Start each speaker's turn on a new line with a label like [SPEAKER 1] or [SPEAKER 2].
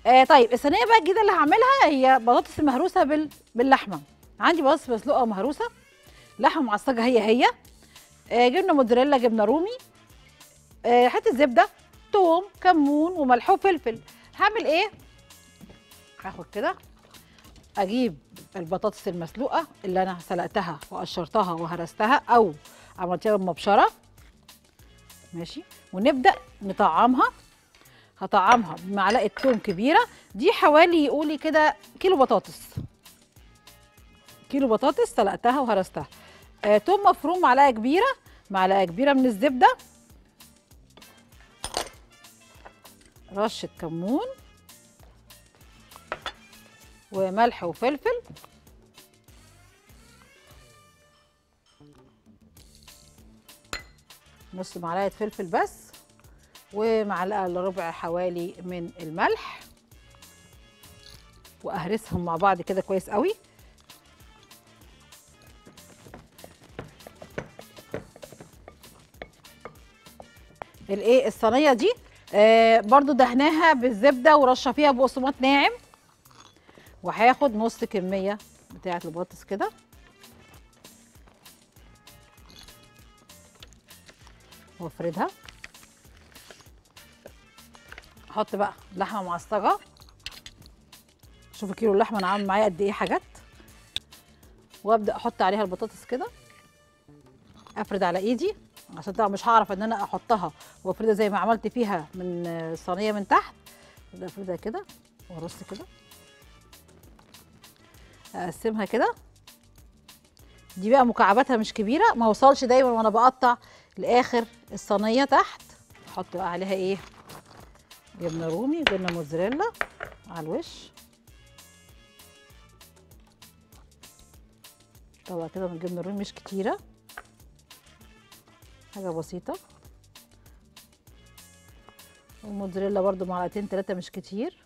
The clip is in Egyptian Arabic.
[SPEAKER 1] آه طيب الصينيه بقى الجديده اللي هعملها هي بطاطس المهروسه بال... باللحمه عندي بطاطس مسلوقه ومهروسه لحمه معصجه هي هي آه جبنه موتزاريلا جبنه رومي آه حته زبده توم كمون وملح وفلفل هعمل ايه هاخد كده اجيب البطاطس المسلوقه اللي انا سلقتها وقشرتها وهرستها او عملتها مبشره ماشي ونبدا نطعمها هطعمها بمعلقه توم كبيره دي حوالي قولي كده كيلو بطاطس كيلو بطاطس سلقتها وهرستها آه توم مفروم معلقه كبيره معلقه كبيره من الزبده رشه كمون وملح وفلفل نص معلقه فلفل بس ومعلقه الا ربع حوالي من الملح واهرسهم مع بعض كده كويس قوي الايه الصينيه دي آه برضو دهناها بالزبده ورشه فيها بقسماط ناعم وهاخد نص كميه بتاعه البطاطس كده وافردها احط بقى لحمه معصجه شوفوا كيلو اللحمه انا عامل معايا قد ايه حاجات وابدا احط عليها البطاطس كده افرد على ايدي عشان طبعا مش هعرف ان انا احطها وافردها زي ما عملت فيها من الصينيه من تحت ابدا افردها كده وارص كده اقسمها كده دي بقى مكعباتها مش كبيره ما اوصلش دايما وانا بقطع لاخر الصينيه تحت احط بقى عليها ايه جبنه رومي جبنه موتزاريلا على الوش طبعا كده من الجبنه الرومي مش كتيره حاجه بسيطه والموتزاريلا برده معلقتين ثلاثه مش كتير